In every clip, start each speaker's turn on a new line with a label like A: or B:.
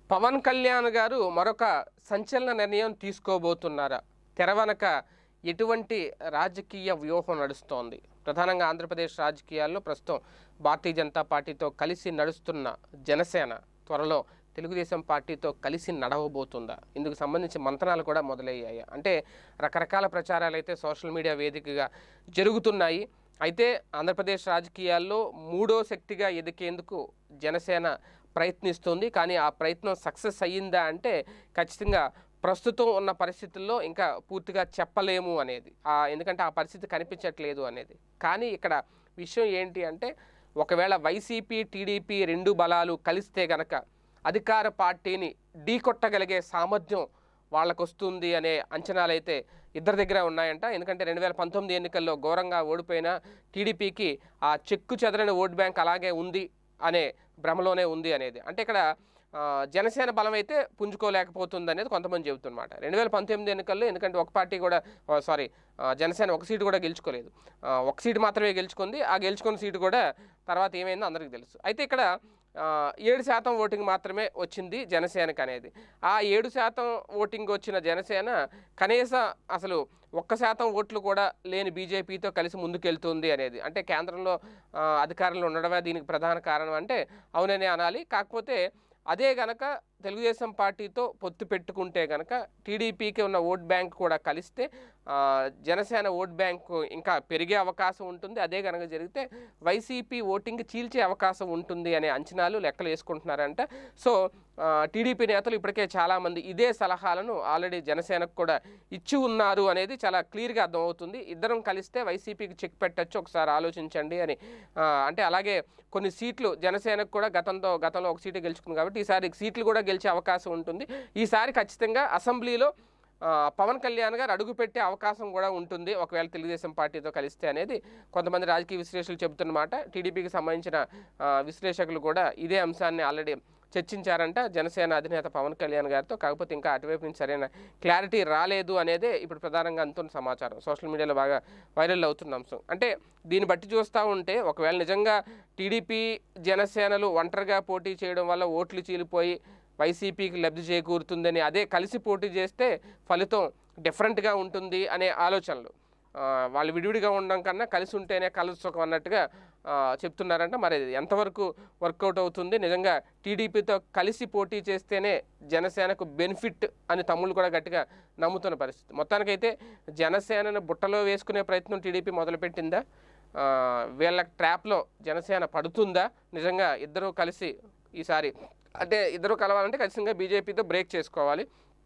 A: పవన్ కళ్యాణ్ గారు మరొక సంచలన నిర్ణయం తీసుకోబోతున్నారా తెర వెనక ఎటువంటి రాజకీయ వ్యూహం నడుస్తోంది ప్రధానంగా ఆంధ్రప్రదేశ్ రాజకీయాల్లో ప్రస్తుతం భారతీయ జనతా పార్టీతో కలిసి నడుస్తున్న జనసేన త్వరలో తెలుగుదేశం పార్టీతో కలిసి నడవబోతుందా ఇందుకు సంబంధించి మంతనాలు కూడా మొదలయ్యాయి అంటే రకరకాల ప్రచారాలు అయితే సోషల్ మీడియా వేదికగా జరుగుతున్నాయి అయితే ఆంధ్రప్రదేశ్ రాజకీయాల్లో మూడో శక్తిగా ఎదికేందుకు జనసేన ప్రయత్నిస్తుంది కానీ ఆ ప్రయత్నం సక్సెస్ అయ్యిందా అంటే ఖచ్చితంగా ప్రస్తుతం ఉన్న పరిస్థితుల్లో ఇంకా పూర్తిగా చెప్పలేము అనేది ఆ ఎందుకంటే ఆ పరిస్థితి కనిపించట్లేదు అనేది కానీ ఇక్కడ విషయం ఏంటి అంటే ఒకవేళ వైసీపీ టీడీపీ రెండు బలాలు కలిస్తే గనక అధికార పార్టీని ఢీకొట్టగలిగే సామర్థ్యం వాళ్ళకు వస్తుంది అనే అంచనాలు అయితే ఇద్దరి దగ్గర ఉన్నాయంట ఎందుకంటే రెండు వేల పంతొమ్మిది ఎన్నికల్లో ఘోరంగా ఓడిపోయిన టీడీపీకి ఆ చెక్కు చెదరని ఓట్ బ్యాంక్ అలాగే ఉంది అనే భ్రమలోనే ఉంది అనేది అంటే ఇక్కడ ఆ, జనసేన బలం అయితే పుంజుకోలేకపోతుంది అనేది కొంతమంది చెబుతున్నమాట రెండు వేల పంతొమ్మిది ఎన్నికల్లో ఎందుకంటే ఒక పార్టీ కూడా సారీ జనసేన ఒక సీటు కూడా గెలుచుకోలేదు ఆ, ఒక సీటు మాత్రమే గెలుచుకుంది ఆ గెలుచుకున్న సీటు కూడా తర్వాత ఏమైందో అందరికీ తెలుసు అయితే ఇక్కడ ఆ, ఏడు శాతం ఓటింగ్ మాత్రమే వచ్చింది జనసేనకి అనేది ఆ ఏడు శాతం ఓటింగ్ వచ్చిన జనసేన కనీస అసలు ఒక్క శాతం ఓట్లు కూడా లేని బీజేపీతో కలిసి ముందుకెళ్తుంది అనేది అంటే కేంద్రంలో ఆ, అధికారంలో ఉండడమే దీనికి ప్రధాన కారణం అంటే అవుననే అనాలి కాకపోతే అదే గనక తెలుగుదేశం పార్టీతో పొత్తు పెట్టుకుంటే గనక టీడీపీకి ఉన్న ఓట్ బ్యాంక్ కూడా కలిస్తే ఆ, జనసేన ఓట్ బ్యాంక్ ఇంకా పెరిగే అవకాశం ఉంటుంది అదే కనుక జరిగితే వైసీపీ ఓటింగ్ చీల్చే అవకాశం ఉంటుంది అనే అంచనాలు లెక్కలు వేసుకుంటున్నారంట సో ఆ, టీడీపీ నేతలు ఇప్పటికే చాలామంది ఇదే సలహాలను ఆల్రెడీ జనసేనకు కూడా ఇచ్చి ఉన్నారు అనేది చాలా క్లియర్గా అర్థమవుతుంది ఇద్దరం కలిస్తే వైసీపీకి చెక్ పెట్టచ్చు ఒకసారి ఆలోచించండి అని ఆ, అంటే అలాగే కొన్ని సీట్లు జనసేనకు కూడా గతంతో గతంలో ఒక సీటు గెలుచుకుంది కాబట్టి ఈసారి సీట్లు కూడా గెలిచే అవకాశం ఉంటుంది ఈసారి ఖచ్చితంగా అసెంబ్లీలో ఆ, పవన్ కళ్యాణ్ గారు అడుగుపెట్టే అవకాశం కూడా ఉంటుంది ఒకవేళ తెలుగుదేశం పార్టీతో కలిస్తే అనేది కొంతమంది రాజకీయ విశ్లేషకులు చెబుతున్నమాట టీడీపీకి సంబంధించిన ఆ, విశ్లేషకులు కూడా ఇదే అంశాన్ని ఆల్రెడీ చర్చించారంట జనసేన అధినేత పవన్ కళ్యాణ్ గారితో కాకపోతే ఇంకా అటువైపు నుంచి సరైన క్లారిటీ రాలేదు అనేదే ఇప్పుడు ప్రధానంగా అందుతున్న సమాచారం సోషల్ మీడియాలో బాగా వైరల్ అవుతున్న అంశం అంటే దీన్ని బట్టి చూస్తూ ఉంటే ఒకవేళ నిజంగా టీడీపీ జనసేనలు ఒంటరిగా పోటీ చేయడం వల్ల ఓట్లు చీలిపోయి వైసీపీకి లబ్ధి చేకూరుతుందని అదే కలిసి పోటీ చేస్తే ఫలితం డిఫరెంట్గా ఉంటుంది అనే ఆలోచనలు ఆ, వాళ్ళు విడివిడిగా ఉండడం కన్నా కలిసి ఉంటేనే కలిసి సుఖం అన్నట్టుగా ఆ, చెప్తున్నారంట మరి అది ఎంతవరకు వర్కౌట్ అవుతుంది నిజంగా టీడీపీతో కలిసి పోటీ చేస్తేనే జనసేనకు బెనిఫిట్ అని తమ్ముళ్ళు కూడా గట్టిగా నమ్ముతున్న పరిస్థితి మొత్తానికైతే జనసేనను బుట్టలో వేసుకునే ప్రయత్నం టీడీపీ మొదలుపెట్టిందా ఆ, వీళ్ళ ట్రాప్లో జనసేన పడుతుందా నిజంగా ఇద్దరూ కలిసి ఈసారి అంటే ఇద్దరు కలవాలంటే ఖచ్చితంగా బీజేపీతో బ్రేక్ చేసుకోవాలి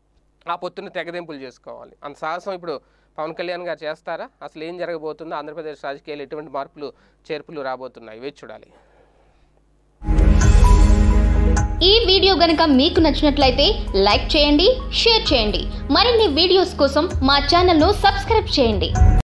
A: ఆ పొత్తుని తెగదెంపులు చేసుకోవాలి అంత సాహసం ఇప్పుడు పవన్ కళ్యాణ్ గారు చేస్తారా అసలు ఏం జరగబోతుందో ఆంధ్రప్రదేశ్ రాజకీయాలు ఎటువంటి మార్పులు చేర్పులు రాబోతున్నాయి వేచి చూడాలి
B: ఈ వీడియో గనుక మీకు నచ్చినట్లయితే లైక్ చేయండి షేర్ చేయండి మరిన్ని వీడియోస్ కోసం మా ఛానల్ను సబ్స్క్రైబ్ చేయండి